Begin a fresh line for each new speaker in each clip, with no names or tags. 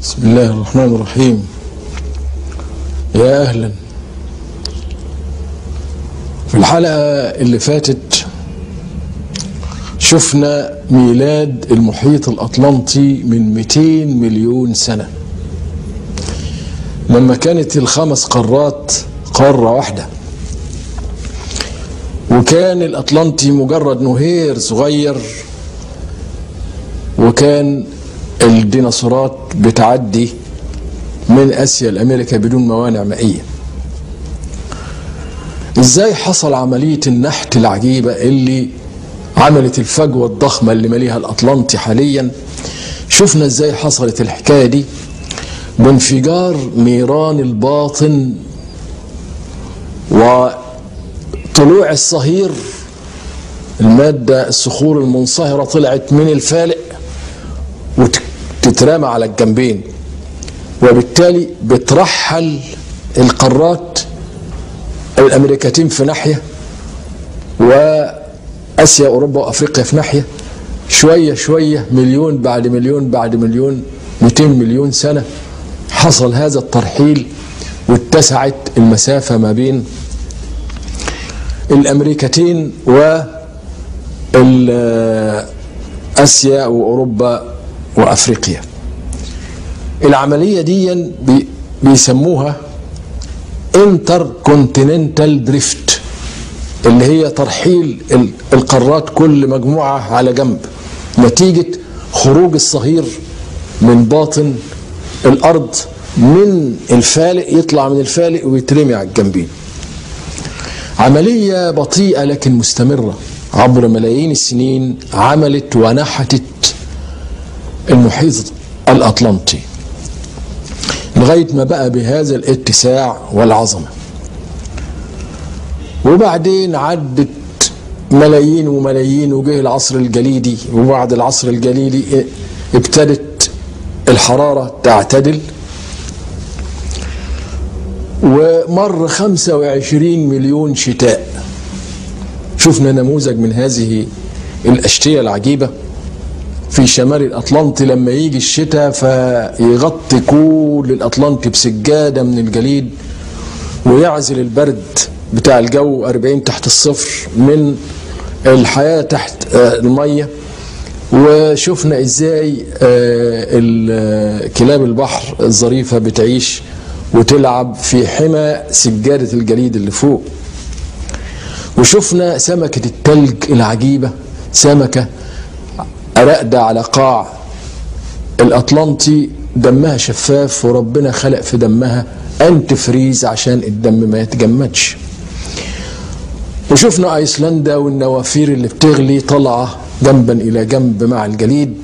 بسم الله الرحمن الرحيم يا أهلا في الحلقة اللي فاتت شفنا ميلاد المحيط الأطلنطي من 200 مليون سنة لما كانت الخمس قارات قارة واحدة وكان الأطلنطي مجرد نهير صغير وكان الديناصورات بتعدي من اسيا لامريكا بدون موانع مائيه ازاي حصل عمليه النحت العجيبه اللي عملت الفجوه الضخمه اللي ماليها الاطلنطي حاليا شفنا ازاي حصلت الحكايه دي بانفجار نيران الباطن وطلوع الصهير الماده الصخور المنصهره طلعت من الفالق وتترمى على الجنبين وبالتالي بترحل القارات الامريكتين في ناحيه واسيا اوروبا وافريقيا في ناحيه شويه شويه مليون بعد مليون بعد مليون 200 مليون سنه حصل هذا الترحيل واتسعت المسافه ما بين الامريكتين و اسيا واوروبا وافريقيا العمليه دي بيسموها انتر كونتيننتال دريفت اللي هي ترحيل القارات كل مجموعه على جنب نتيجه خروج الصهير من باطن الارض من الفالق يطلع من الفالق ويترمي على الجنبين عمليه بطيئه لكن مستمره عبر ملايين السنين عملت ونحتت المحيط الأطلنطي لغاية ما بقى بهذا الاتساع والعظمة وبعدين عدت ملايين وملايين وجه العصر الجليدي وبعد العصر الجليدي ابتدت الحرارة تعتدل ومر 25 مليون شتاء شفنا نموذج من هذه الأشتية العجيبة في شمال الأطلنطي لما يجي الشتاء فيغطي كل الأطلنطي بسجادة من الجليد ويعزل البرد بتاع الجو 40 تحت الصفر من الحياة تحت المية وشفنا ازاي كلاب البحر الظريفة بتعيش وتلعب في حمى سجادة الجليد اللي فوق وشفنا سمكة التلج العجيبة سمكة راقدة على قاع الأطلنطي دمها شفاف وربنا خلق في دمها أنت فريز عشان الدم ما يتجمدش وشفنا أيسلندا والنوافير اللي بتغلي طالعة جنبا إلى جنب مع الجليد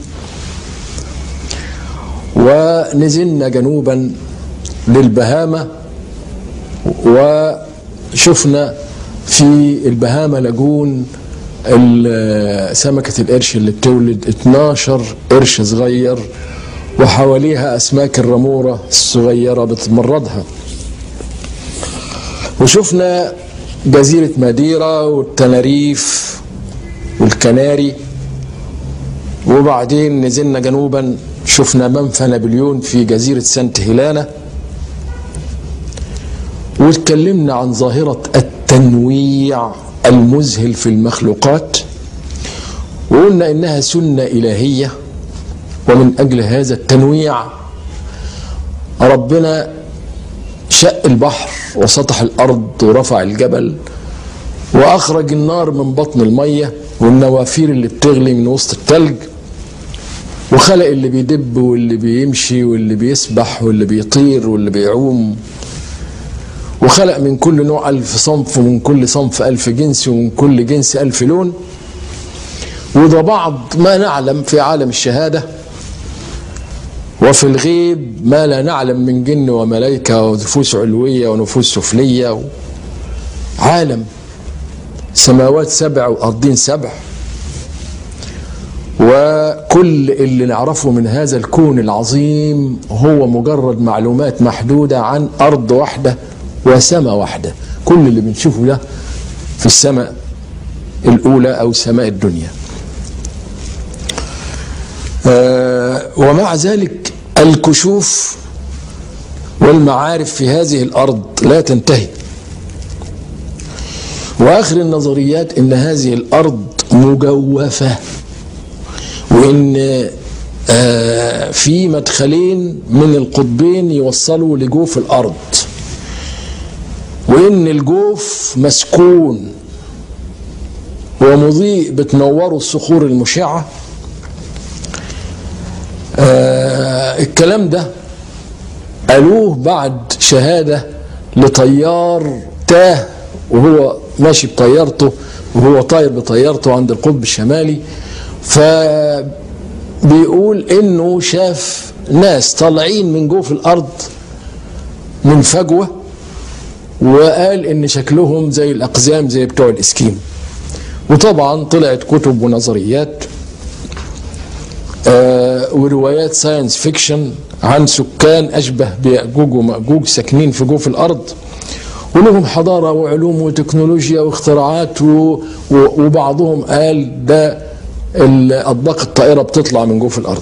ونزلنا جنوبا للبهامة وشفنا في البهامة لاجون سمكة القرش اللي بتولد 12 قرش صغير وحواليها أسماك الرمورة الصغيرة بتمرضها وشفنا جزيرة ماديرا والتناريف والكناري وبعدين نزلنا جنوبا شفنا منفى نابليون في جزيرة سانت هيلانا واتكلمنا عن ظاهرة التنويع المذهل في المخلوقات وقلنا انها سنه الهيه ومن اجل هذا التنويع ربنا شق البحر وسطح الارض ورفع الجبل واخرج النار من بطن الميه والنوافير اللي بتغلي من وسط التلج وخلق اللي بيدب واللي بيمشي واللي بيسبح واللي بيطير واللي بيعوم وخلق من كل نوع ألف صنف ومن كل صنف ألف جنس ومن كل جنس ألف لون وده بعض ما نعلم في عالم الشهادة وفي الغيب ما لا نعلم من جن وملائكة ونفوس علوية ونفوس سفلية عالم سماوات سبع وأرضين سبع وكل اللي نعرفه من هذا الكون العظيم هو مجرد معلومات محدودة عن أرض واحدة وسماء واحدة كل اللي بنشوفه ده في السماء الأولى أو سماء الدنيا آه ومع ذلك الكشوف والمعارف في هذه الارض لا تنتهي واخر النظريات ان هذه الارض مجوفه وان آه في مدخلين من القطبين يوصلوا لجوف الارض وان الجوف مسكون ومضيء بتنوره الصخور المشعه آه الكلام ده قالوه بعد شهاده لطيار تاه وهو ماشي بطيارته وهو طاير بطيارته عند القطب الشمالي فبيقول انه شاف ناس طالعين من جوف الارض من فجوه وقال ان شكلهم زي الاقزام زي بتوع الاسكيم وطبعا طلعت كتب ونظريات آه وروايات ساينس فيكشن عن سكان اشبه بيأجوج ومأجوج ساكنين في جوف الارض ولهم حضارة وعلوم وتكنولوجيا واختراعات و... وبعضهم قال ده الأطباق الطائرة بتطلع من جوف الأرض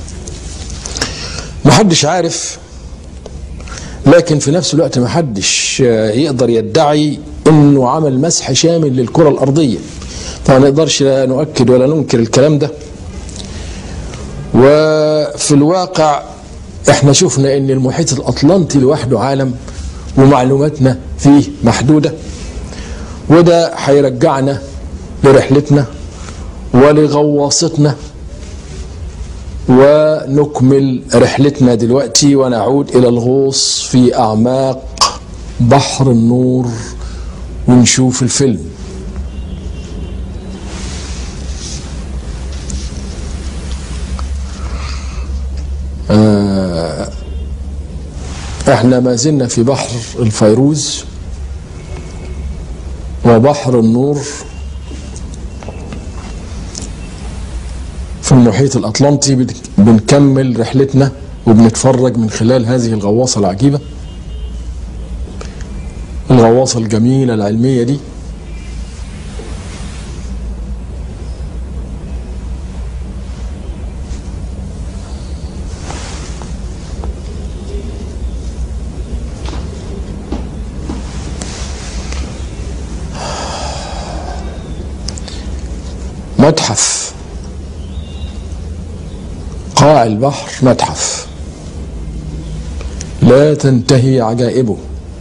محدش عارف لكن في نفس الوقت محدش يقدر يدعي انه عمل مسح شامل للكرة الأرضية فما نقدرش لا نؤكد ولا ننكر الكلام ده وفي الواقع احنا شفنا ان المحيط الأطلنطي لوحده عالم ومعلوماتنا فيه محدودة وده هيرجعنا لرحلتنا ولغواصتنا ونكمل رحلتنا دلوقتي ونعود إلى الغوص في أعماق بحر النور ونشوف الفيلم آه احنا ما زلنا في بحر الفيروز وبحر النور في المحيط الأطلنطي بنكمل رحلتنا وبنتفرج من خلال هذه الغواصة العجيبة الغواصة الجميلة العلمية دي متحف قاع البحر متحف لا تنتهي عجائبه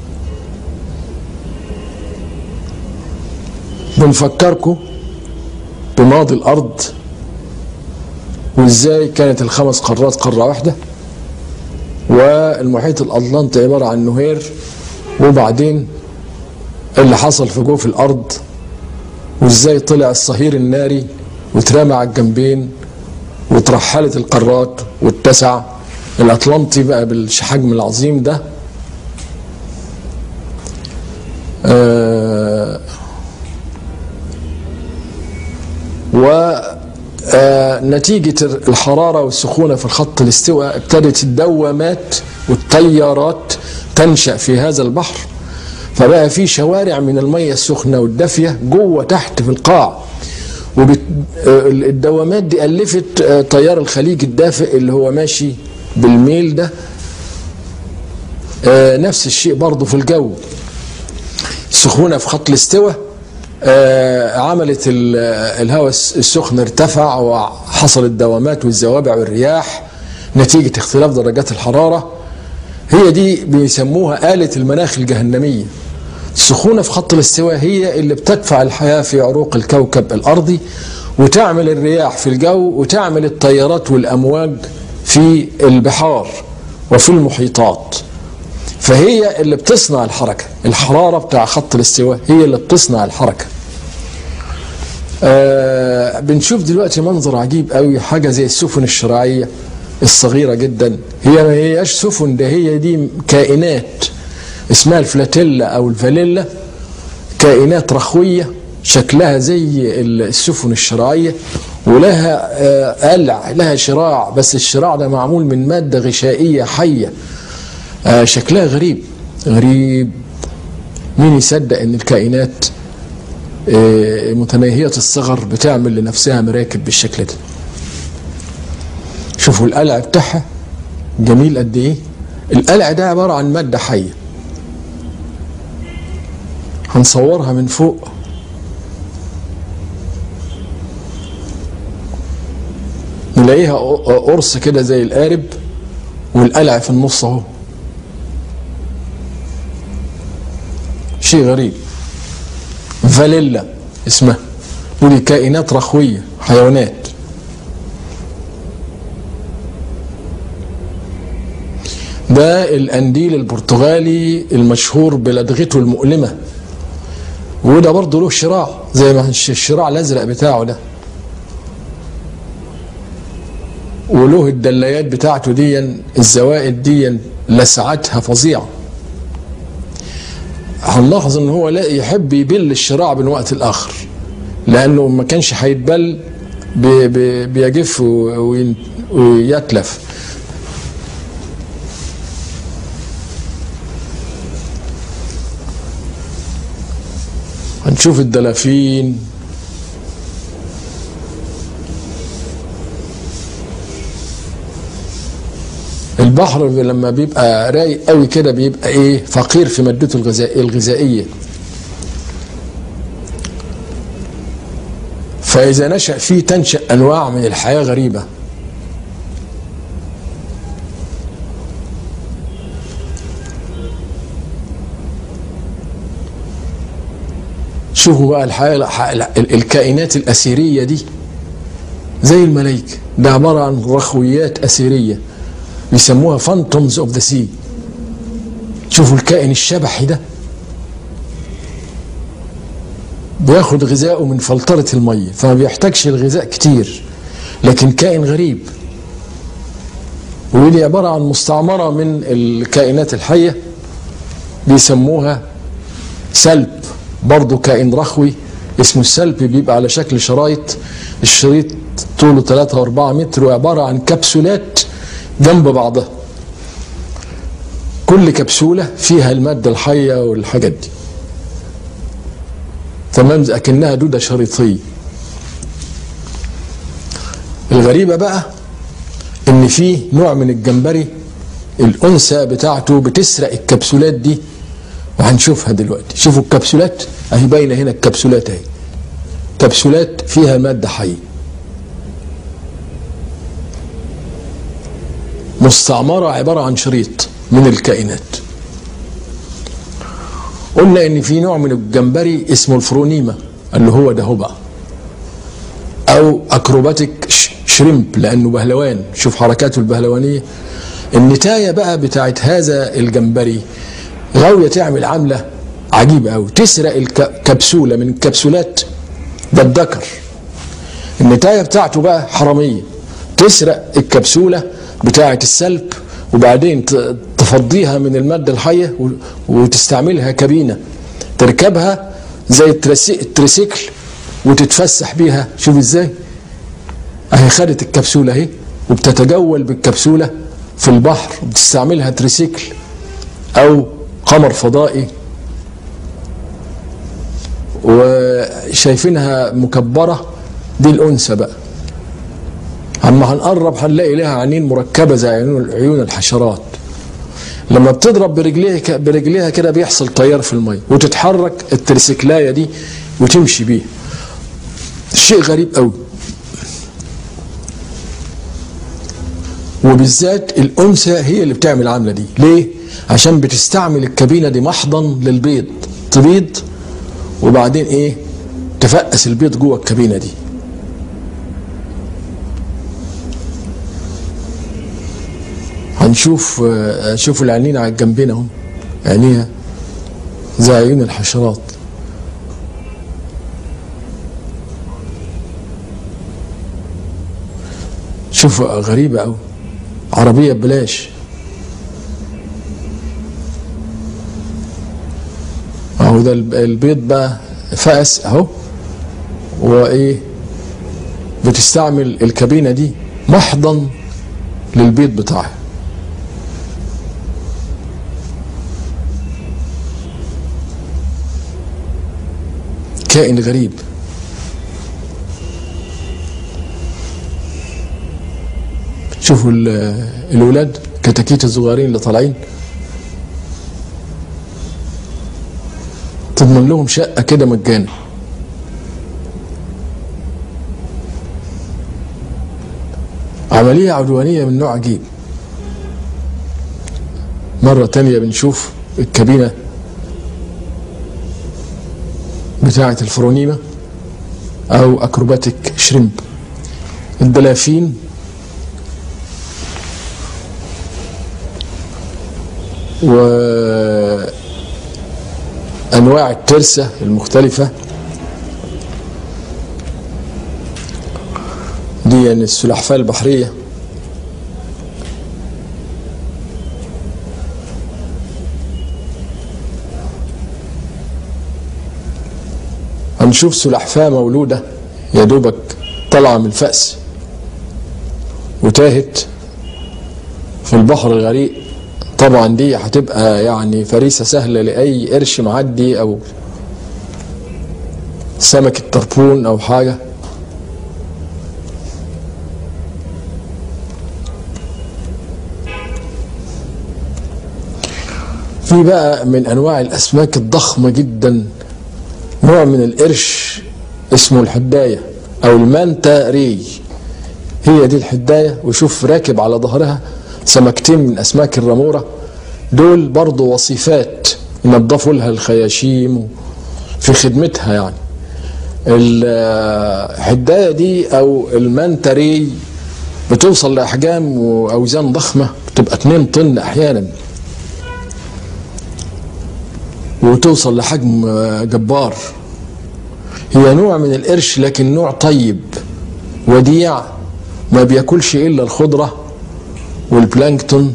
بنفكركم بماضي الارض وازاي كانت الخمس قارات قاره واحده والمحيط الاطلنطي عباره عن نهير وبعدين اللي حصل في جوف الارض وازاي طلع الصهير الناري واترمى على الجنبين وترحلت القارات واتسع الاطلنطي بقى بالحجم العظيم ده آه ونتيجة الحرارة والسخونة في الخط الاستواء ابتدت الدوامات والتيارات تنشأ في هذا البحر فبقى في شوارع من المية السخنة والدافية جوه تحت في القاع والدوامات دي ألفت تيار الخليج الدافئ اللي هو ماشي بالميل ده نفس الشيء برضه في الجو السخونة في خط الاستواء عملت الهواء السخن ارتفع وحصل الدوامات والزوابع والرياح نتيجة اختلاف درجات الحرارة هي دي بيسموها آلة المناخ الجهنمية السخونة في خط الاستواء هي اللي بتدفع الحياة في عروق الكوكب الأرضي وتعمل الرياح في الجو وتعمل التيارات والأمواج في البحار وفي المحيطات فهي اللي بتصنع الحركة الحرارة بتاع خط الاستواء هي اللي بتصنع الحركة آه بنشوف دلوقتي منظر عجيب قوي حاجة زي السفن الشراعية الصغيرة جدا هي ما هياش سفن ده هي دي كائنات اسمها الفلاتيلا او الفاليلا كائنات رخويه شكلها زي السفن الشراعيه ولها قلع لها شراع بس الشراع ده معمول من ماده غشائيه حيه شكلها غريب غريب مين يصدق ان الكائنات متناهيه الصغر بتعمل لنفسها مراكب بالشكل ده شوفوا القلع بتاعها جميل قد ايه القلع ده عبارة عن مادة حية هنصورها من فوق نلاقيها قرص كده زي القارب والقلع في النص اهو شيء غريب فاليلا اسمها ودي كائنات رخوية حيوانات ده القنديل البرتغالي المشهور بلدغته المؤلمة وده برضه له شراع زي ما الشراع الازرق بتاعه ده وله الدلايات بتاعته دي الزوائد دي لسعتها فظيعه هنلاحظ ان هو لا يحب يبل الشراع من وقت الاخر لانه ما كانش هيتبل بيجف ويتلف هنشوف الدلافين البحر لما بيبقى رايق قوي كده بيبقى ايه فقير في مادته الغذائيه الغذائيه فاذا نشا فيه تنشا انواع من الحياه غريبه شوفوا بقى الحياه الكائنات الاثيريه دي زي الملائكه ده عباره عن رخويات اثيريه بيسموها فانتومز اوف ذا سي شوفوا الكائن الشبحي ده بياخد غذائه من فلترة المية فما بيحتاجش الغذاء كتير لكن كائن غريب ودي عبارة عن مستعمرة من الكائنات الحية بيسموها سلب برضه كائن رخوي اسمه السلب بيبقى على شكل شرايط الشريط طوله 3 و4 متر وعبارة عن كبسولات جنب بعضها كل كبسولة فيها المادة الحية والحاجات دي تمام أكنها دودة شريطية الغريبة بقى إن في نوع من الجمبري الأنثى بتاعته بتسرق الكبسولات دي وهنشوفها دلوقتي شوفوا الكبسولات أهي باينة هنا الكبسولات أهي كبسولات فيها مادة حية مستعمرة عبارة عن شريط من الكائنات قلنا ان في نوع من الجمبري اسمه الفرونيما اللي هو ده هو بقى او اكروباتيك شريمب لانه بهلوان شوف حركاته البهلوانيه النتايه بقى بتاعت هذا الجمبري غاويه تعمل عمله عجيبه قوي تسرق الكبسوله من الكبسولات ده الذكر النتايه بتاعته بقى حراميه تسرق الكبسوله بتاعه السلب وبعدين تفضيها من الماده الحيه وتستعملها كابينه تركبها زي التريسيكل وتتفسح بيها شوف ازاي اهي خدت الكبسوله اهي وبتتجول بالكبسوله في البحر وبتستعملها تريسيكل او قمر فضائي وشايفينها مكبره دي الانثى بقى اما هنقرب هنلاقي لها عينين مركبه زي عيون عيون الحشرات لما بتضرب برجليها برجليها كده بيحصل تيار في الميه وتتحرك التريسيكلايه دي وتمشي بيها شيء غريب قوي وبالذات الانثى هي اللي بتعمل العمله دي ليه عشان بتستعمل الكابينه دي محضن للبيض تبيض وبعدين ايه تفقس البيض جوه الكابينه دي هنشوف شوفوا العينين على الجنبين اهم عينيها زي عيون الحشرات شوف غريبة أوي عربية ببلاش اهو ده البيض بقى فأس اهو وايه بتستعمل الكابينة دي محضن للبيض بتاعها كائن غريب شوفوا الولاد الكتاكيت الصغيرين اللي طالعين تضمن لهم شقة كده مجانا عملية عدوانية من نوع عجيب مرة تانية بنشوف الكابينة بتاعة الفرونيمة أو أكروباتيك شريمب الدلافين وأنواع الترسة المختلفة دي يعني السلحفاة البحرية هنشوف سلحفاة مولودة يا دوبك طالعة من الفأس وتاهت في البحر الغريق طبعا دي هتبقى يعني فريسة سهلة لأي قرش معدي أو سمكة تربون أو حاجة في بقى من أنواع الأسماك الضخمة جدا نوع من القرش اسمه الحداية أو المانتا ري هي دي الحداية وشوف راكب على ظهرها سمكتين من أسماك الرمورة دول برضو وصفات ينظفوا لها الخياشيم في خدمتها يعني الحداية دي أو المانتري بتوصل لأحجام وأوزان ضخمة بتبقى 2 طن أحيانا وتوصل لحجم جبار هي نوع من القرش لكن نوع طيب وديع ما بياكلش الا الخضره والبلانكتون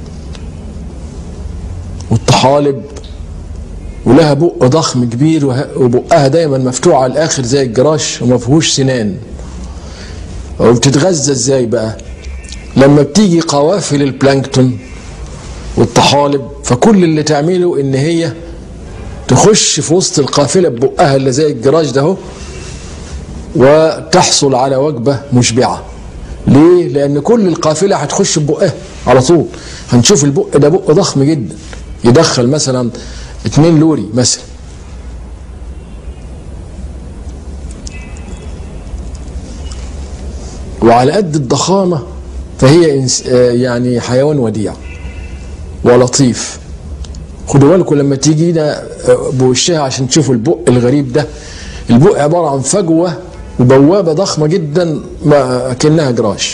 والطحالب ولها بق ضخم كبير وبقها دايما مفتوح على الاخر زي الجراش وما فيهوش سنان وبتتغذى ازاي بقى لما بتيجي قوافل البلانكتون والطحالب فكل اللي تعمله ان هي تخش في وسط القافلة ببقها اللي زي الجراج ده وتحصل على وجبة مشبعة ليه؟ لأن كل القافلة هتخش ببقها على طول هنشوف البق ده بق ضخم جدا يدخل مثلا 2 لوري مثلا وعلى قد الضخامة فهي يعني حيوان وديع ولطيف خدوا بالكم لما تيجي هنا بوشها عشان تشوفوا البق الغريب ده البق عبارة عن فجوة وبوابة ضخمة جدا ما كأنها جراش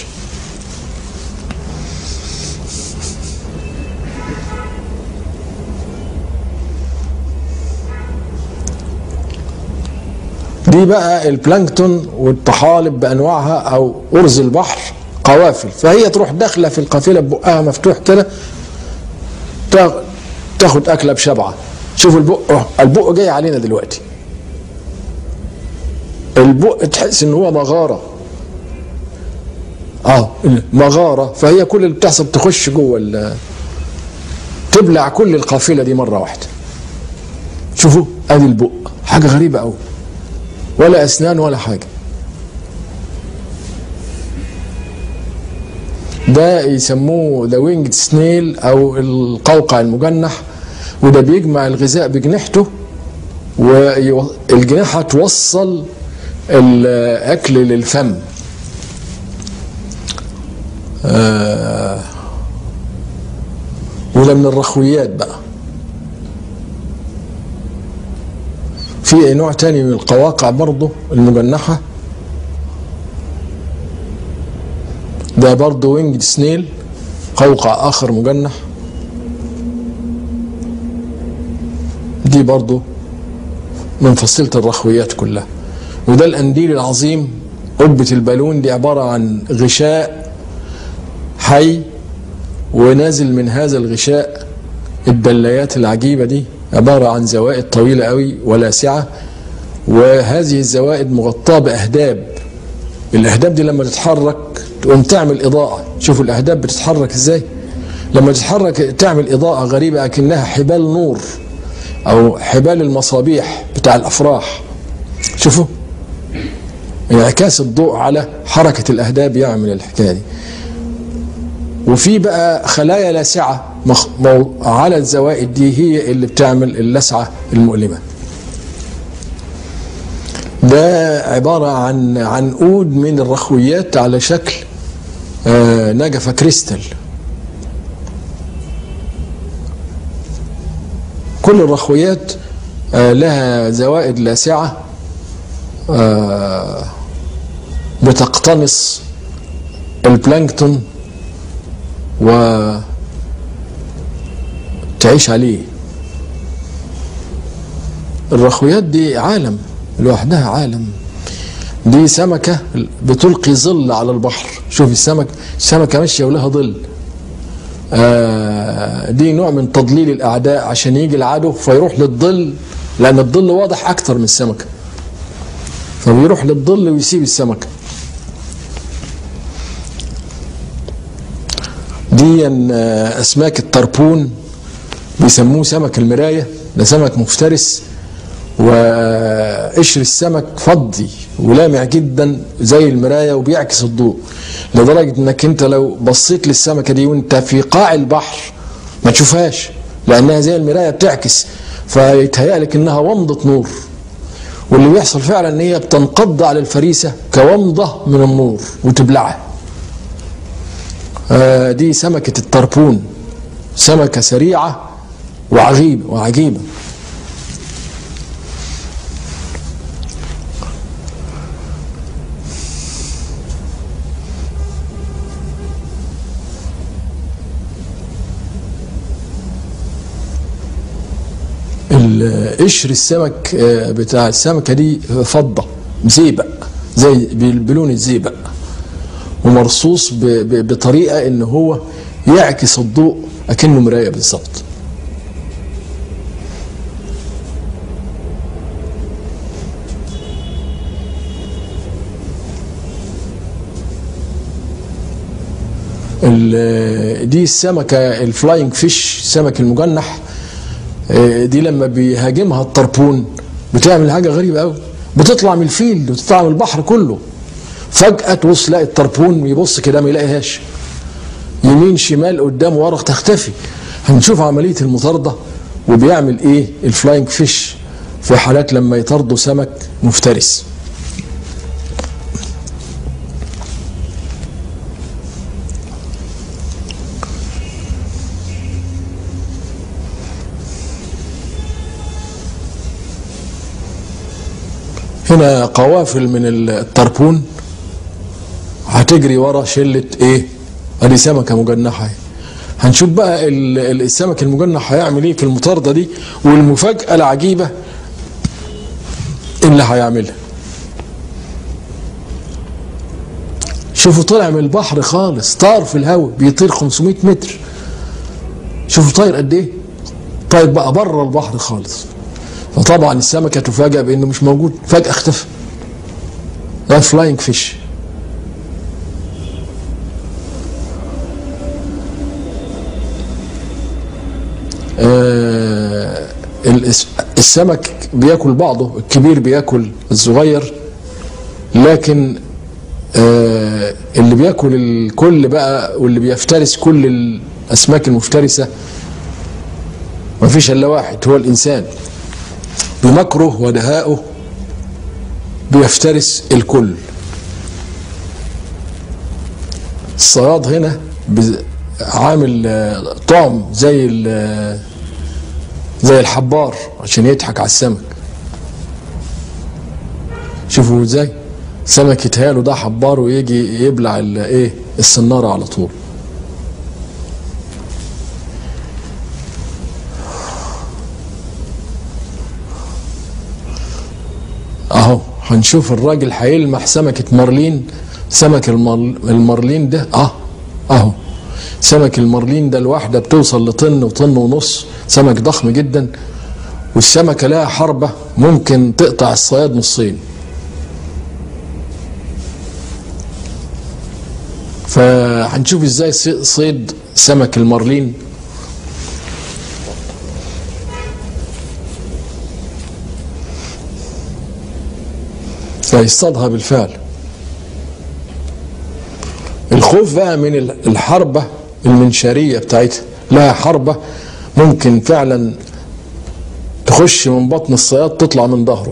دي بقى البلانكتون والطحالب بانواعها او ارز البحر قوافل فهي تروح داخله في القافله ببقها مفتوح كده تاخد اكله بشبعه شوف البق البق جاي علينا دلوقتي البق تحس ان هو مغاره اه مغاره فهي كل اللي بتحصل تخش جوه تبلع كل القافله دي مره واحده شوفوا ادي البق حاجه غريبه قوي ولا اسنان ولا حاجه ده يسموه ذا وينجد سنيل او القوقع المجنح وده بيجمع الغذاء بجناحته والجناحة توصل الأكل للفم آه وده من الرخويات بقى في نوع تاني من القواقع برضه المجنحة ده برضه وينجد سنيل قوقع آخر مجنح دي برضه من فصيلة الرخويات كلها وده القنديل العظيم قبة البالون دي عبارة عن غشاء حي ونازل من هذا الغشاء الدلايات العجيبة دي عبارة عن زوائد طويلة قوي ولاسعة وهذه الزوائد مغطاة بأهداب الأهداب دي لما تتحرك تقوم تعمل إضاءة شوفوا الأهداب بتتحرك إزاي لما تتحرك تعمل إضاءة غريبة أكنها حبال نور أو حبال المصابيح بتاع الأفراح شوفوا انعكاس الضوء على حركة الأهداب يعمل الحكاية دي وفي بقى خلايا لاسعة مخ... مو... على الزوائد دي هي اللي بتعمل اللسعة المؤلمة ده عبارة عن عنقود من الرخويات على شكل آه نجفة كريستال كل الرخويات آه لها زوائد لاسعة آه بتقتنص البلانكتون وتعيش عليه الرخويات دي عالم لوحدها عالم دي سمكة بتلقي ظل على البحر شوف السمك السمكة ماشية ولها ظل آه دي نوع من تضليل الأعداء عشان يجي العدو فيروح للظل لأن الظل واضح أكتر من السمكة فبيروح للظل ويسيب السمكة دي أسماك التربون بيسموه سمك المراية ده سمك مفترس وقشر السمك فضي ولامع جدا زي المرايه وبيعكس الضوء لدرجه انك انت لو بصيت للسمكه دي وانت في قاع البحر ما تشوفهاش لانها زي المرايه بتعكس فيتهيألك انها ومضه نور واللي بيحصل فعلا ان هي بتنقض على الفريسه كومضه من النور وتبلعها آه دي سمكه التربون سمكه سريعه وعجيبه وعجيبه قشر السمك بتاع السمكه دي فضه زيبق زي بلون الزيبق ومرصوص بطريقه ان هو يعكس الضوء اكنه مرايه بالظبط دي السمكه الفلاينج فيش السمك المجنح دي لما بيهاجمها الطربون بتعمل حاجه غريبه قوي بتطلع من الفيلد وتطلع من البحر كله فجاه تبص تلاقي الطربون يبص كده ما يلاقيهاش يمين شمال قدام ورا تختفي هنشوف عمليه المطارده وبيعمل ايه الفلاينج فيش في حالات لما يطاردوا سمك مفترس هنا قوافل من التربون هتجري ورا شلة ايه ادي سمكة مجنحة هنشوف بقى السمك المجنح هيعمل ايه في المطاردة دي والمفاجأة العجيبة اللي هيعملها شوفوا طلع من البحر خالص طار في الهواء بيطير 500 متر شوفوا طاير قد ايه طاير بقى بره البحر خالص فطبعا السمكه تفاجأ بانه مش موجود فجأة اختفى ده فلاينج فيش آه السمك بياكل بعضه الكبير بياكل الصغير لكن آه اللي بياكل الكل بقى واللي بيفترس كل الاسماك المفترسه مفيش الا واحد هو الانسان بمكره ودهائه بيفترس الكل الصياد هنا عامل طعم زي زي الحبار عشان يضحك على السمك شوفوا ازاي سمك يتهاله ده حبار ويجي يبلع ايه السناره على طول اهو هنشوف الراجل هيلمح سمكة مارلين سمك المارلين ده اه اهو سمك المارلين ده الواحدة بتوصل لطن وطن ونص سمك ضخم جدا والسمكة لها حربة ممكن تقطع الصياد نصين فهنشوف ازاي صيد سمك المارلين فيصطادها بالفعل الخوف بقى من الحربة المنشارية بتاعتها لها حربة ممكن فعلا تخش من بطن الصياد تطلع من ظهره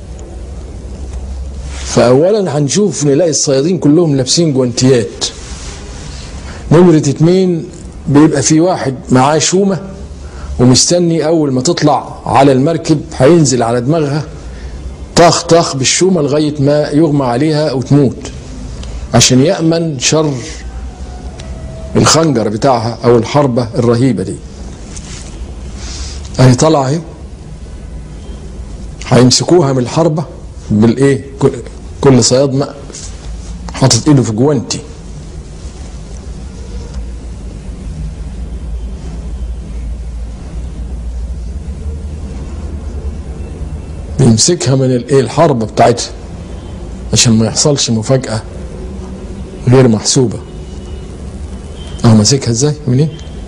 فأولا هنشوف نلاقي الصيادين كلهم لابسين جوانتيات نمرة اتنين بيبقى في واحد معاه شومة ومستني أول ما تطلع على المركب هينزل على دماغها طخ طخ بالشومة لغاية ما يغمى عليها وتموت عشان يأمن شر الخنجر بتاعها أو الحربة الرهيبة دي أهي طالعة أهي هيمسكوها من الحربة بالإيه كل صياد ماء حاطط إيده في جوانتي بيمسكها من الايه الحربة بتاعتها عشان ما يحصلش مفاجأة غير محسوبة اهو ماسكها ازاي منين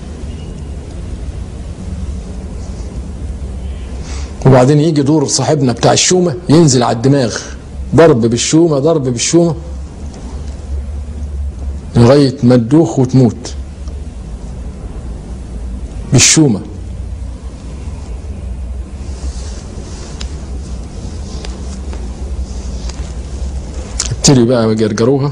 وبعدين يجي دور صاحبنا بتاع الشومة ينزل على الدماغ ضرب بالشومة ضرب بالشومة لغاية ما تدوخ وتموت بالشومة ابتدي بقى يجرجروها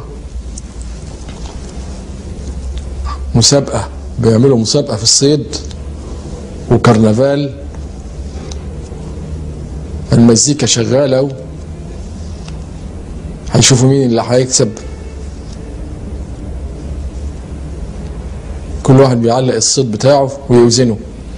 مسابقة بيعملوا مسابقة في الصيد وكرنفال المزيكا شغالة و... هيشوفوا مين اللي هيكسب كل واحد بيعلق الصيد بتاعه ويوزنه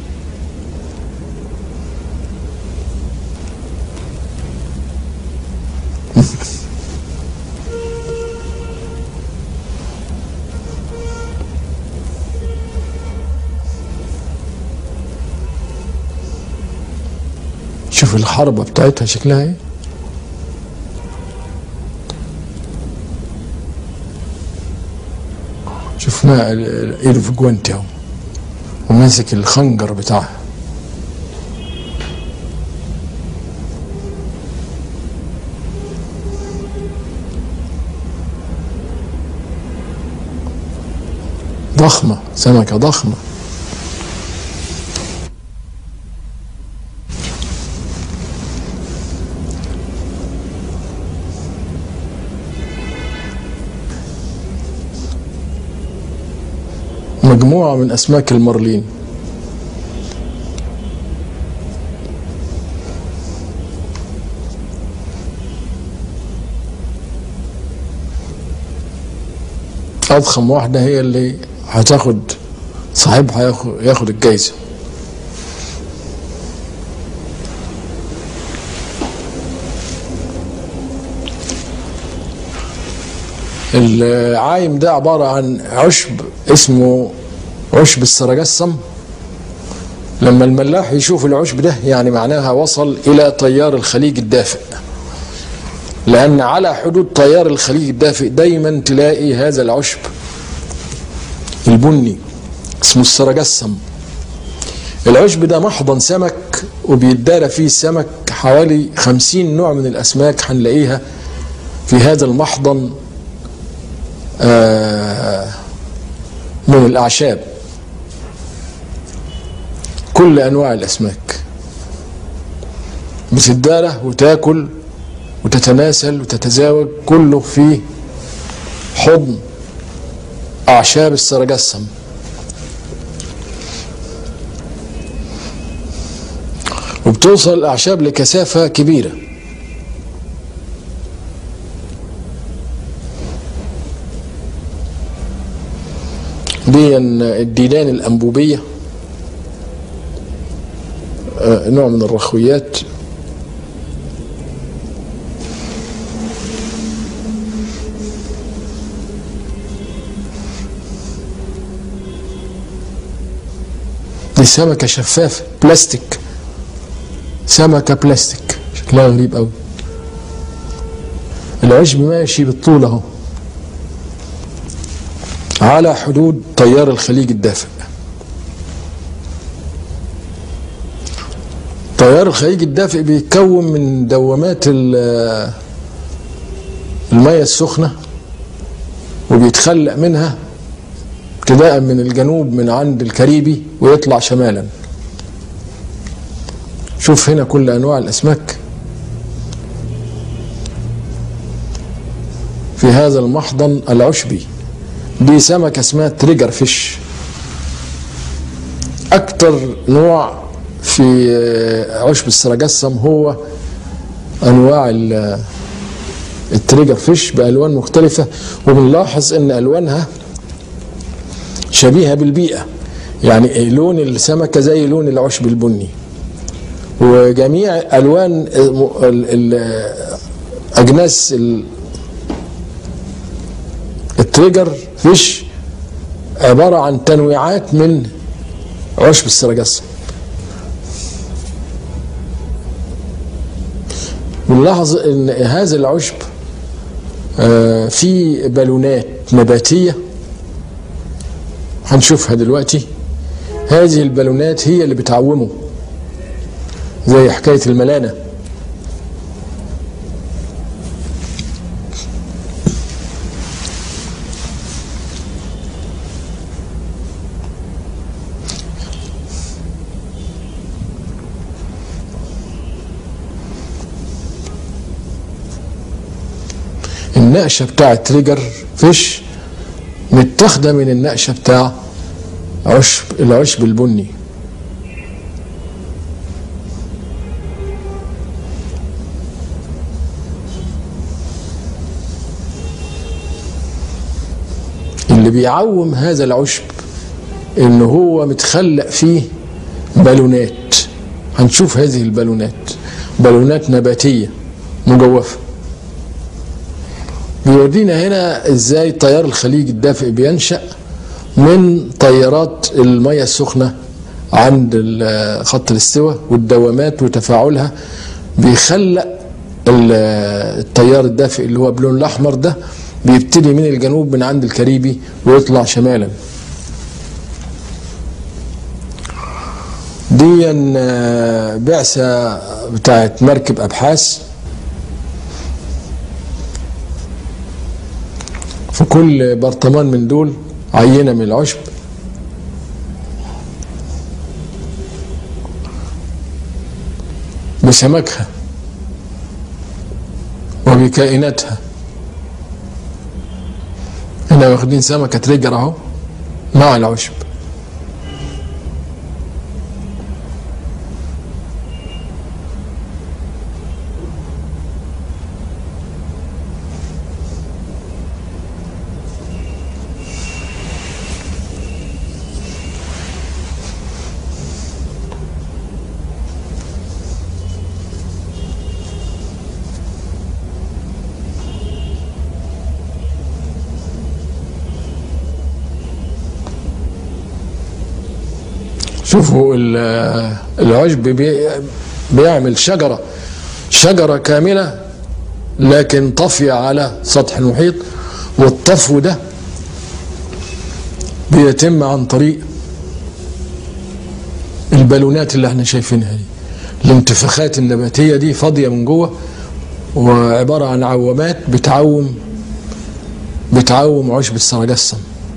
شوف الحربة بتاعتها شكلها ايه شفنا ايده في جوانتي اهو وماسك الخنجر بتاعها ضخمة سمكة ضخمة مجموعة من أسماك المرلين أضخم واحدة هي اللي هتاخد صاحبها ياخد, ياخد الجايزة العايم ده عبارة عن عشب اسمه عشب السرجسم لما الملاح يشوف العشب ده يعني معناها وصل إلى تيار الخليج الدافئ لأن على حدود تيار الخليج الدافئ دايما تلاقي هذا العشب البني اسمه السرجسم العشب ده محضن سمك وبيتدارى فيه السمك حوالي خمسين نوع من الأسماك هنلاقيها في هذا المحضن من الأعشاب كل أنواع الأسماك بتداره وتاكل وتتناسل وتتزاوج كله في حضن أعشاب السرجسم وبتوصل الأعشاب لكثافة كبيرة دي الديدان الأنبوبية نوع من الرخويات دي سمكة شفافة بلاستيك سمكة بلاستيك شكلها غريب قوي العشب ماشي بالطول اهو على حدود تيار الخليج الدافئ تيار الخليج الدافئ بيتكون من دوامات المية السخنة وبيتخلق منها ابتداء من الجنوب من عند الكاريبي ويطلع شمالا شوف هنا كل انواع الاسماك في هذا المحضن العشبي دي سمكه اسمها تريجر فيش اكتر نوع في عشب السرجسم هو انواع التريجر فيش بالوان مختلفه وبنلاحظ ان الوانها شبيهه بالبيئه يعني لون السمكه زي لون العشب البني وجميع الوان اجناس التريجر فيش عباره عن تنويعات من عشب السرجسم ونلاحظ ان هذا العشب فيه بالونات نباتيه هنشوفها دلوقتي هذه البالونات هي اللي بتعومه زي حكايه الملانه النقشة بتاع تريجر فيش متاخدة من النقشة بتاع عشب العشب البني اللي بيعوم هذا العشب ان هو متخلق فيه بالونات هنشوف هذه البالونات بالونات نباتيه مجوفه بيورينا هنا ازاي تيار الخليج الدافئ بينشا من تيارات المياه السخنه عند خط الاستواء والدوامات وتفاعلها بيخلق التيار الدافئ اللي هو بلون الاحمر ده بيبتدي من الجنوب من عند الكاريبي ويطلع شمالا دي بعثة بتاعت مركب أبحاث في كل برطمان من دول عينة من العشب بسمكها وبكائناتها هنا واخدين سمكة تريجر اهو مع العشب شوفوا العشب بيعمل شجرة شجرة كاملة لكن طافية على سطح المحيط والطفو ده بيتم عن طريق البالونات اللي احنا شايفينها دي الانتفاخات النباتية دي فاضية من جوه وعبارة عن عوامات بتعوم بتعوم عشب السرجسم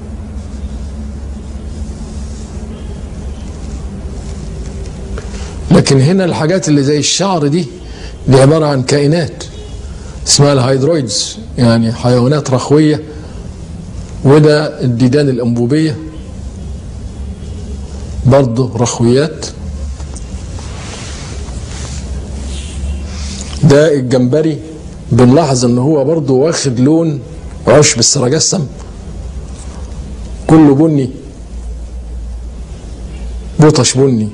لكن هنا الحاجات اللي زي الشعر دي دي عبارة عن كائنات اسمها الهيدرويدز يعني حيوانات رخوية وده الديدان الأنبوبية برضه رخويات ده الجمبري بنلاحظ ان هو برضه واخد لون عشب السرجسم كله بني بطش بني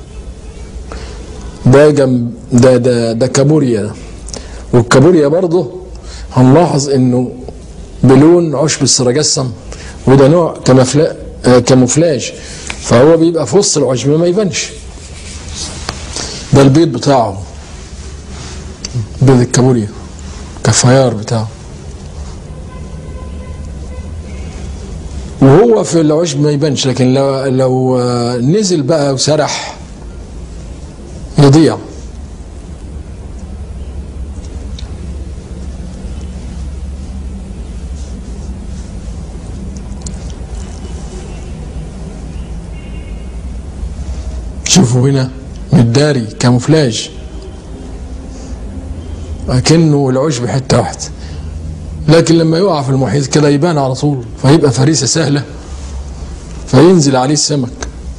ده جنب ده ده ده كابوريا والكابوريا برضه هنلاحظ انه بلون عشب السرجسم وده نوع كمفلا آه كاموفلاج فهو بيبقى في وسط العشب ما يبانش ده البيض بتاعه بيض الكابوريا كفيار بتاعه وهو في العشب ما يبانش لكن لو لو نزل بقى وسرح يضيع شوفوا هنا متداري كاموفلاج لكنه العشب حته واحده لكن لما يقع في المحيط كده يبان على طول فيبقى فريسه سهله فينزل عليه السمك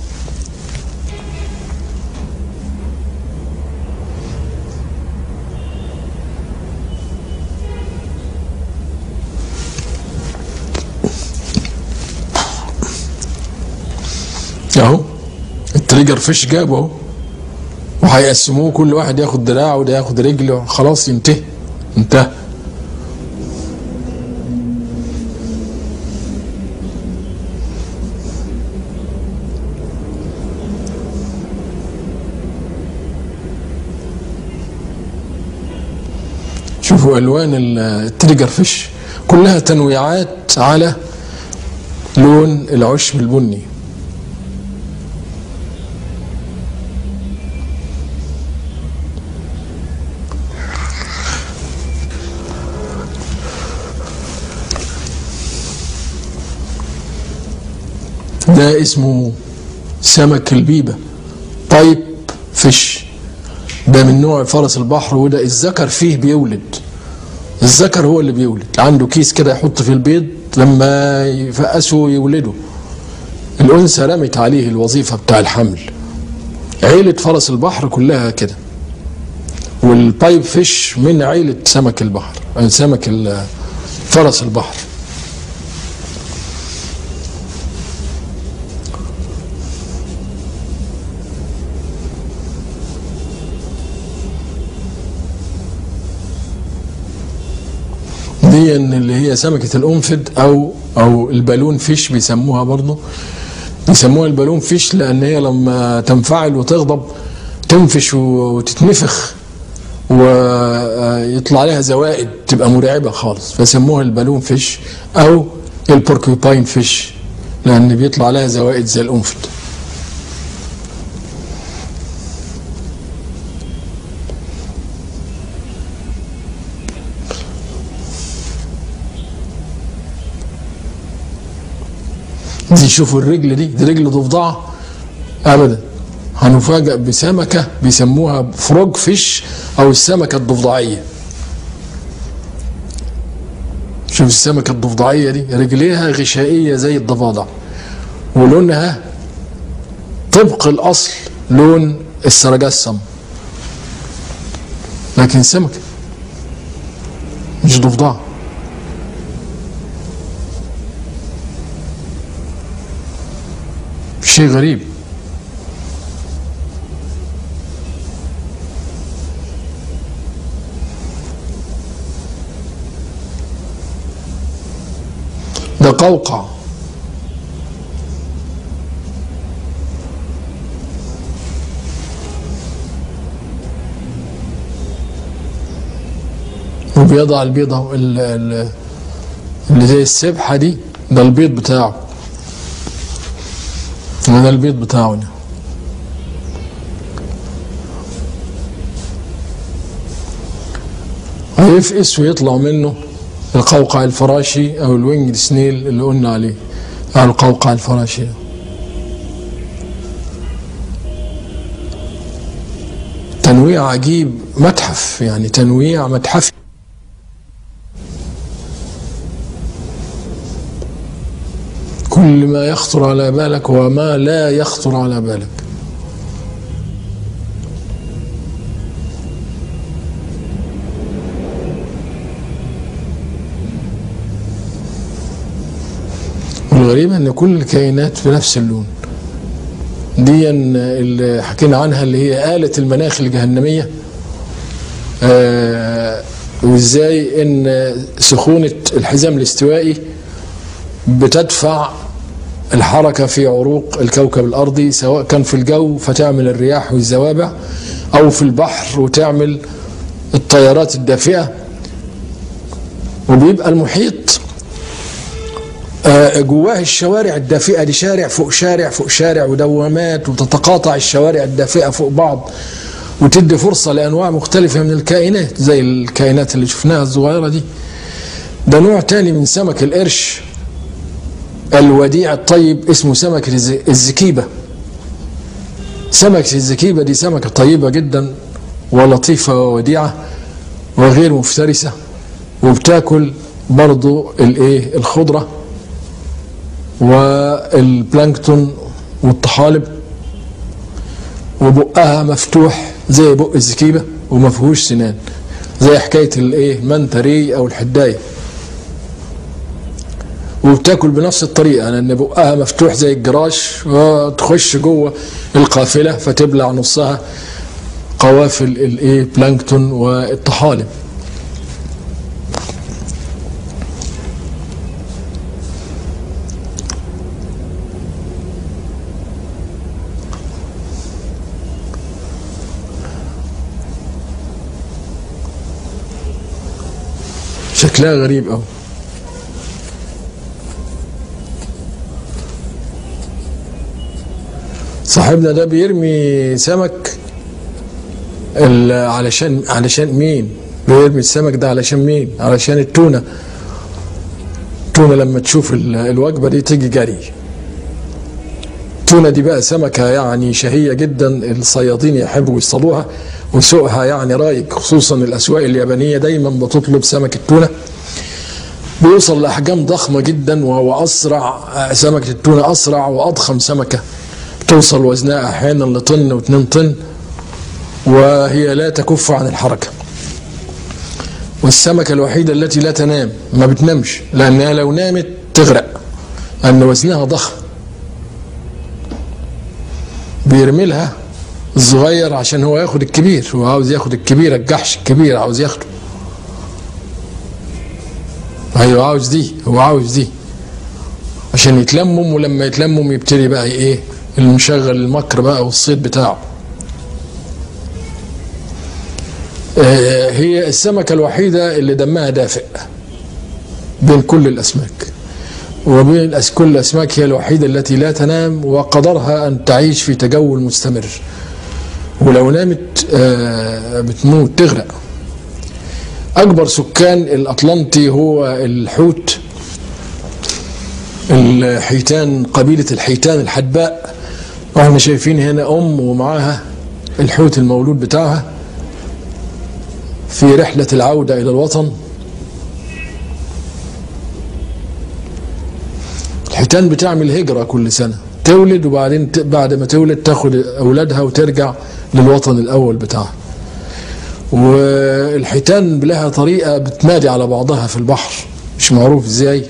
اهو التريجر فيش جابه اهو وهيقسموه كل واحد ياخد دراع وده ياخد رجل خلاص ينتهي انتهى شوفوا الوان التريجر فيش كلها تنويعات على لون العشب البني ده اسمه سمك البيبة طيب فيش ده من نوع فرس البحر وده الذكر فيه بيولد الذكر هو اللي بيولد عنده كيس كده يحط في البيض لما يفقسوا يولدوا الأنثى رمت عليه الوظيفة بتاع الحمل عيلة فرس البحر كلها كده والبايب فيش من عيلة سمك البحر سمك فرس البحر دي اللي هي سمكة الأنفد أو أو البالون فيش بيسموها برضه بيسموها البالون فيش لأن هي لما تنفعل وتغضب تنفش وتتنفخ ويطلع عليها زوائد تبقى مرعبة خالص فسموها البالون فيش أو البوركيوباين فيش لأن بيطلع عليها زوائد زي الأنفد دي شوفوا الرجل دي دي رجل ضفدعة أبدا هنفاجأ بسمكة بيسموها فروج فيش أو السمكة الضفدعية شوف السمكة الضفدعية دي رجليها غشائية زي الضفادع ولونها طبق الأصل لون السرجسم لكن سمكة مش ضفدعه شيء غريب ده قوقع وبيضع البيضة اللي زي السبحة دي ده البيض بتاعه وده البيض بتاعنا هيفقس ويطلع منه القوقع الفراشي او الوينج سنيل اللي قلنا عليه او القوقع الفراشي تنويع عجيب متحف يعني تنويع متحفي كل ما يخطر على بالك وما لا يخطر على بالك والغريب ان كل الكائنات في نفس اللون دي اللي حكينا عنها اللي هي آلة المناخ الجهنمية آه وازاي ان سخونة الحزام الاستوائي بتدفع الحركة في عروق الكوكب الأرضي سواء كان في الجو فتعمل الرياح والزوابع أو في البحر وتعمل الطيارات الدافئة وبيبقى المحيط جواه الشوارع الدافئة دي شارع فوق شارع فوق شارع ودوامات وتتقاطع الشوارع الدافئة فوق بعض وتدي فرصة لأنواع مختلفة من الكائنات زي الكائنات اللي شفناها الصغيرة دي ده نوع تاني من سمك القرش الوديع الطيب اسمه سمك الزكيبة سمكة الزكيبة دي سمكة طيبة جدا ولطيفة ووديعة وغير مفترسة وبتاكل برضو الايه الخضرة والبلانكتون والطحالب وبقها مفتوح زي بق الزكيبة وما فيهوش سنان زي حكاية الايه منتري او الحداية وبتاكل بنفس الطريقة لان بقها مفتوح زي الجراش وتخش جوه القافلة فتبلع نصها قوافل الايه بلانكتون والطحالب شكلها غريب قوي صاحبنا ده بيرمي سمك ال- علشان علشان مين بيرمي السمك ده علشان مين علشان التونة التونة لما تشوف ال- الوجبة دي تيجي جري التونة دي بقى سمكة يعني شهية جدا الصيادين يحبوا يصطادوها وسوقها يعني رايق خصوصا الأسواق اليابانية دايما بتطلب سمك التونة بيوصل لأحجام ضخمة جدا وهو أسرع سمكة التونة أسرع وأضخم سمكة توصل وزنها أحيانا لطن واتنين طن وهي لا تكف عن الحركة والسمكة الوحيدة التي لا تنام ما بتنامش لأنها لو نامت تغرق لأن وزنها ضخم بيرمي لها الصغير عشان هو ياخد الكبير هو عاوز ياخد الكبير الجحش الكبير عاوز ياخده ايوه عاوز دي هو عاوز دي عشان يتلمم ولما يتلمم يبتدي بقى ايه المشغل المكر بقى والصيد بتاعه آه، هي السمكة الوحيدة اللي دمها دافئ بين كل الأسماك وبين الأس- كل الأسماك هي الوحيدة التي لا تنام وقدرها أن تعيش في تجول مستمر ولو نامت آه، بتموت تغرق أكبر سكان الأطلنطي هو الحوت الحيتان قبيلة الحيتان الحدباء واحنا شايفين هنا أم ومعاها الحوت المولود بتاعها في رحلة العودة إلى الوطن الحيتان بتعمل هجرة كل سنة تولد وبعدين ت- بعد ما تولد تاخد أولادها وترجع للوطن الأول بتاعها والحيتان لها طريقة بتنادي على بعضها في البحر مش معروف ازاي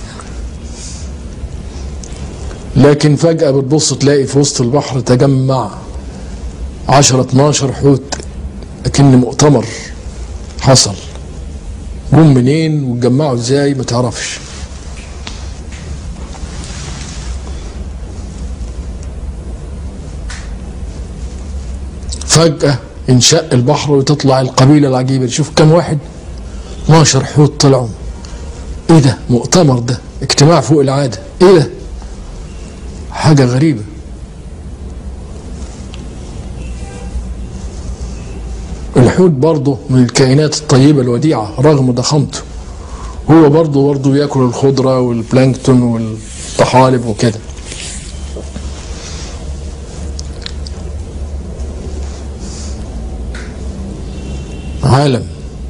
لكن فجأة بتبص تلاقي في وسط البحر تجمع 10 12 حوت لكن مؤتمر حصل جم منين واتجمعوا ازاي ما تعرفش فجأة انشق البحر وتطلع القبيلة العجيبة دي. شوف كم واحد 12 حوت طلعوا ايه ده مؤتمر ده اجتماع فوق العادة ايه ده حاجة غريبة الحوت برضه من الكائنات الطيبة الوديعة رغم ضخامته هو برضه برضه بياكل الخضرة والبلانكتون والطحالب وكده عالم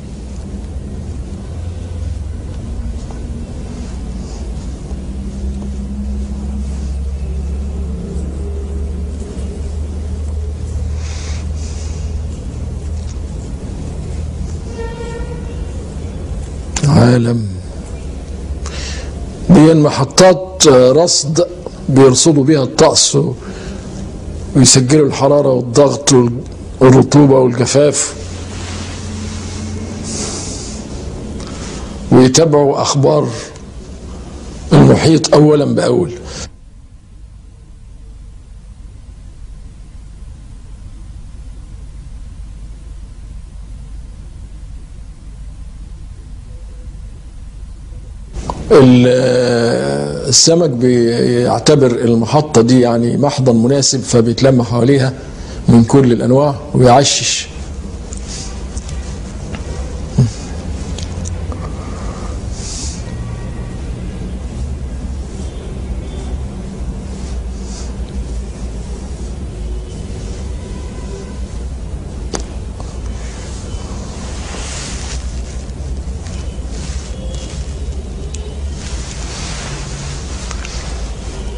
عالم دي محطات رصد بيرصدوا بيها الطقس و- ويسجلوا الحرارة والضغط والرطوبة والجفاف ويتابعوا أخبار المحيط أولا بأول ال- السمك بيعتبر المحطة دي يعني محضن مناسب فبيتلم حواليها من كل الأنواع ويعشش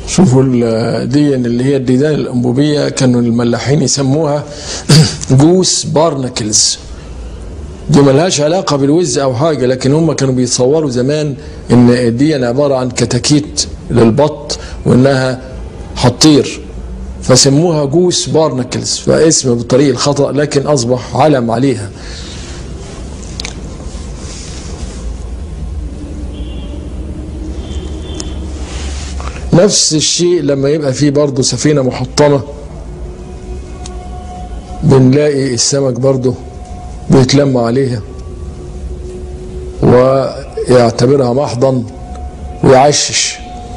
شوفوا ال- دي اللي هي الديدان الانبوبيه كانوا الملاحين يسموها جوس بارنكلز دي ملهاش علاقه بالوز او حاجه لكن هم كانوا بيتصوروا زمان ان دي عباره عن كتاكيت للبط وانها هتطير فسموها جوس بارنكلز فاسم بالطريق الخطا لكن اصبح علم عليها نفس الشيء لما يبقى فيه برضه سفينة محطمة بنلاقي السمك برضه بيتلم عليها ويعتبرها محضن ويعشش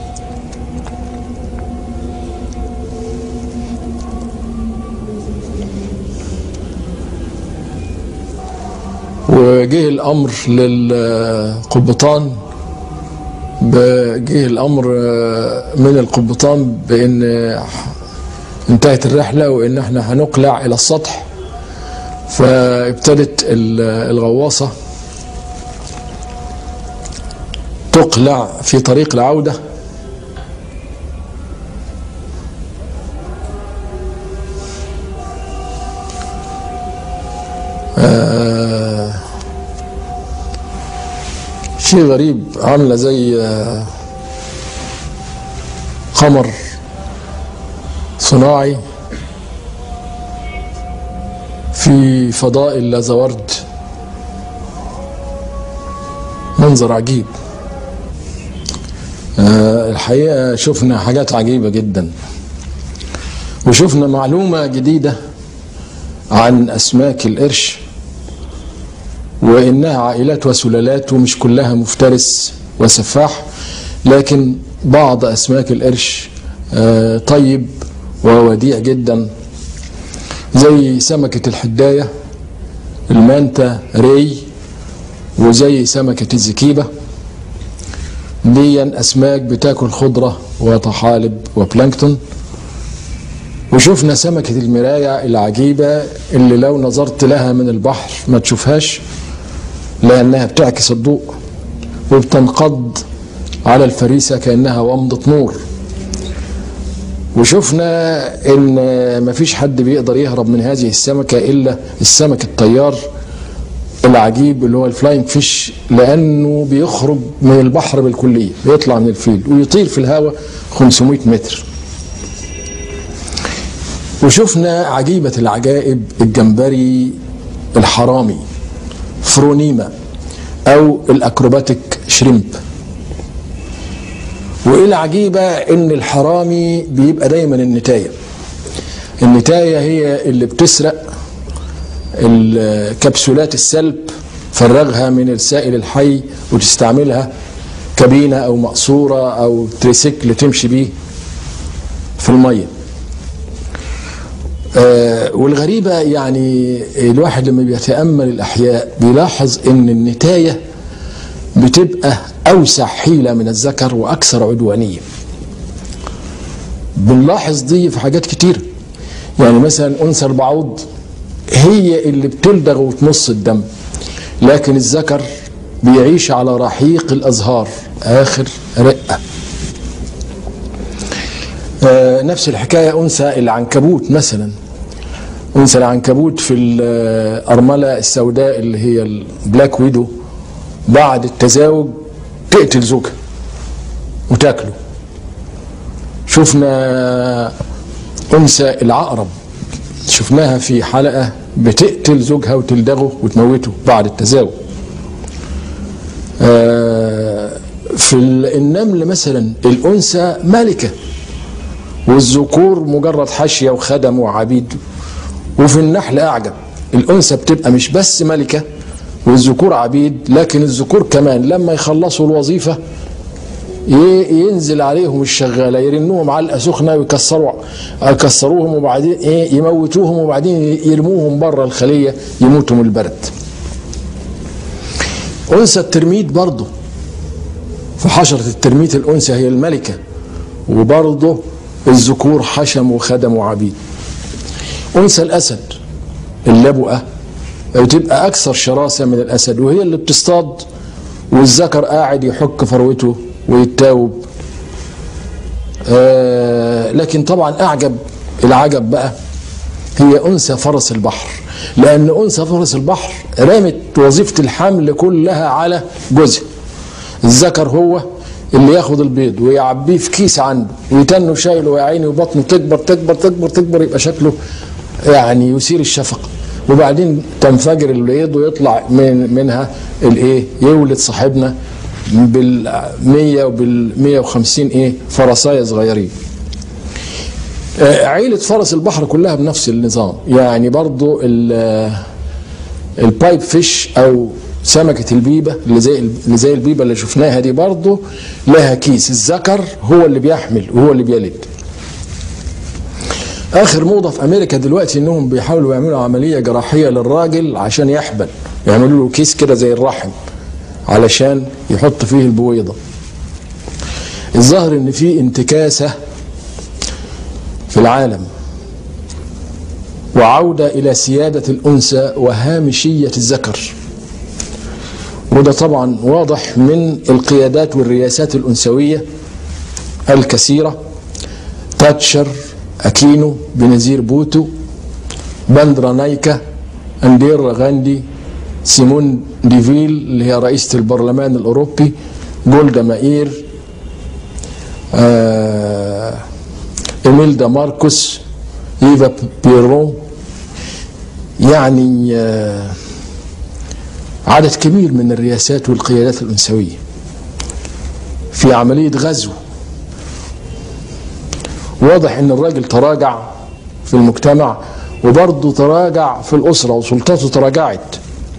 وجه الأمر للقبطان جه الامر من القبطان بان انتهت الرحله وان احنا هنقلع الى السطح فابتدت الغواصه تقلع في طريق العوده آه شيء غريب عامله زي آه، قمر صناعي في فضاء اللازورد منظر عجيب آه، الحقيقه شفنا حاجات عجيبه جدا وشفنا معلومه جديده عن اسماك القرش وانها عائلات وسلالات ومش كلها مفترس وسفاح لكن بعض اسماك القرش آه، طيب ووديع جدا زي سمكة الحداية المانتا ري وزي سمكة الزكيبة دي أسماك بتاكل خضرة وطحالب وبلانكتون وشفنا سمكة المراية العجيبة اللي لو نظرت لها من البحر ما تشوفهاش لأنها بتعكس الضوء وبتنقض على الفريسة كأنها ومضة نور وشفنا ان مفيش حد بيقدر يهرب من هذه السمكة الا السمك الطيار العجيب اللي هو الفلاينج فيش لانه بيخرج من البحر بالكلية بيطلع من الفيل ويطير في الهواء 500 متر وشفنا عجيبة العجائب الجمبري الحرامي فرونيما او الاكروباتيك شريمب وايه العجيبه ان الحرامي بيبقى دايما النتايه النتايه هي اللي بتسرق الكبسولات السلب فرغها من السائل الحي وتستعملها كابينه او مقصوره او تريسيكل تمشي بيه في الميه آه والغريبة يعني الواحد لما بيتأمل الأحياء بيلاحظ إن النتاية بتبقى أوسع حيلة من الذكر وأكثر عدوانية بنلاحظ دي في حاجات كتير يعني مثلا أنثى البعوض هي اللي بتلدغ وتمص الدم لكن الذكر بيعيش على رحيق الأزهار آخر رقة آه نفس الحكاية أنثى العنكبوت مثلا أنثى العنكبوت في الأرملة السوداء اللي هي البلاك ويدو بعد التزاوج تقتل زوجها وتاكله شفنا أنثى العقرب شفناها في حلقة بتقتل زوجها وتلدغه وتموته بعد التزاوج آه في النمل مثلا الأنثى ملكة والذكور مجرد حاشية وخدم وعبيد وفي النحل أعجب الأنثى بتبقى مش بس ملكة والذكور عبيد لكن الذكور كمان لما يخلصوا الوظيفة ينزل عليهم الشغالة يرنوهم علقة سخنة ويكسروا يكسروهم وبعدين ايه يموتوهم وبعدين يرموهم بره الخلية يموتوا من البرد أنثى الترميت برضه في حشرة الترميت الأنثى هي الملكة وبرضه الذكور حشم وخدم وعبيد أنثى الأسد اللبؤة بتبقى أكثر شراسة من الأسد وهي اللي بتصطاد والذكر قاعد يحك فروته ويتاوب آه لكن طبعا اعجب العجب بقى هي انثى فرس البحر لان انثى فرس البحر رمت وظيفه الحمل كلها على جوزها الذكر هو اللي ياخد البيض ويعبيه في كيس عنده ويتنه شايله يا عيني وبطنه تكبر تكبر تكبر تكبر يبقى شكله يعني يثير الشفقه وبعدين تنفجر البيض ويطلع من منها الايه يولد صاحبنا بال 100 وبال 150 ايه فرسايه صغيرين عيلة فرس البحر كلها بنفس النظام يعني برضو البايب فيش او سمكة البيبة اللي زي اللي زي البيبة اللي شفناها دي برضو لها كيس الذكر هو اللي بيحمل وهو اللي بيلد اخر موضة في امريكا دلوقتي انهم بيحاولوا يعملوا عملية جراحية للراجل عشان يحبل يعملوا له كيس كده زي الرحم علشان يحط فيه البويضة الظاهر ان في انتكاسة في العالم وعودة إلى سيادة الأنثى وهامشية الذكر وده طبعا واضح من القيادات والرياسات الأنثوية الكثيرة تاتشر أكينو بنزير بوتو باندرا نايكا أنديرا غاندي سيمون ديفيل اللي هي رئيسة البرلمان الأوروبي جولدا مائير آه إيميلدا ماركوس إيفا بيرون يعني آه عدد كبير من الرياسات والقيادات الأنثوية في عملية غزو واضح ان الراجل تراجع في المجتمع وبرضه تراجع في الأسرة وسلطاته تراجعت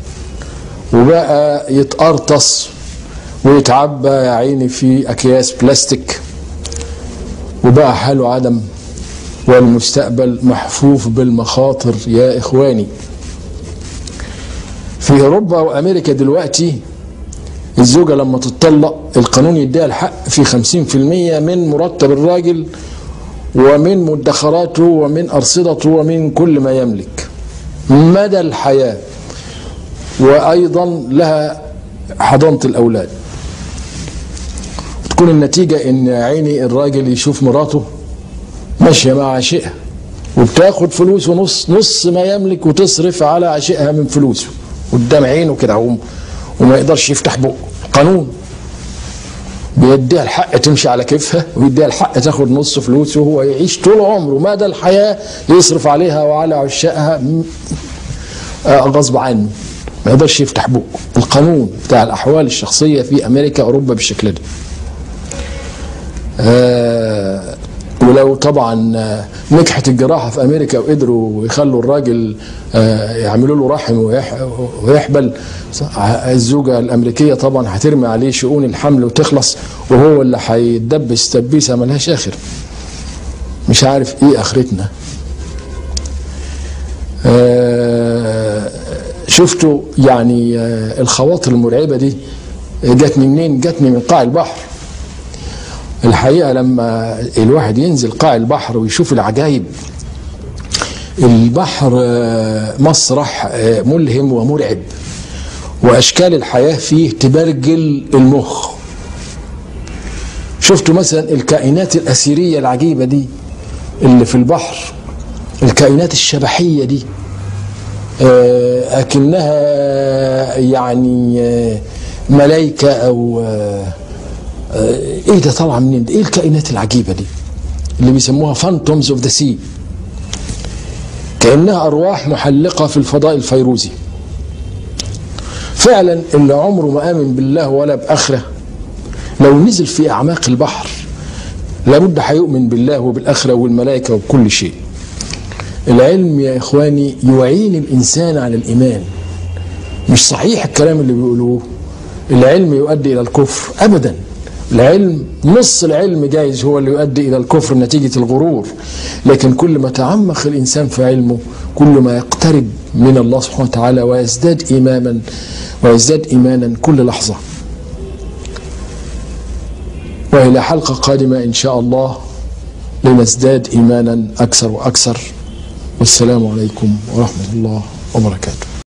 وبقى يتقرطس ويتعبى يا عيني في أكياس بلاستيك وبقى حاله عدم والمستقبل محفوف بالمخاطر يا إخواني في أوروبا وأمريكا دلوقتي الزوجة لما تتطلق القانون يديها الحق في خمسين في المية من مرتب الراجل ومن مدخراته ومن أرصدته ومن كل ما يملك مدى الحياة وأيضا لها حضانة الأولاد تكون النتيجة إن عيني الراجل يشوف مراته ماشية مع عشقها وبتاخد فلوسه نص نص ما يملك وتصرف على عشقها من فلوسه قدام عينه كده وما يقدرش يفتح بقه قانون بيديها الحق تمشي على كيفها ويديها الحق تاخد نص فلوسه وهو يعيش طول عمره مدى الحياة يصرف عليها وعلى عشائها غصب عنه ما يقدرش يفتح بقه القانون بتاع الأحوال الشخصية في أمريكا أوروبا بالشكل ده آه ولو طبعا نجحت الجراحه في امريكا وقدروا يخلوا الراجل يعملوا له رحم ويحبل الزوجه الامريكيه طبعا هترمي عليه شؤون الحمل وتخلص وهو اللي هيتدبس تدبيسه ملهاش اخر مش عارف ايه اخرتنا شفتوا يعني الخواطر المرعبه دي جاتني منين جاتني من قاع البحر الحقيقه لما الواحد ينزل قاع البحر ويشوف العجائب البحر مسرح ملهم ومرعب واشكال الحياه فيه تبرجل المخ شفتوا مثلا الكائنات الاثيريه العجيبه دي اللي في البحر الكائنات الشبحيه دي اكنها يعني ملائكه او ايه ده طالعه منين ايه الكائنات العجيبه دي اللي بيسموها فانتومز اوف ذا سي كانها ارواح محلقه في الفضاء الفيروزي فعلا اللي عمره ما امن بالله ولا باخره لو نزل في اعماق البحر لابد هيؤمن بالله وبالاخره والملائكه وبكل شيء العلم يا اخواني يعين الانسان على الايمان مش صحيح الكلام اللي بيقولوه العلم يؤدي الى الكفر ابدا العلم نص العلم جايز هو اللي يؤدي الى الكفر نتيجه الغرور لكن كل ما تعمق الانسان في علمه كل ما يقترب من الله سبحانه وتعالى ويزداد ايمانا ويزداد ايمانا كل لحظه والى حلقه قادمه ان شاء الله لنزداد ايمانا اكثر واكثر والسلام عليكم ورحمه الله وبركاته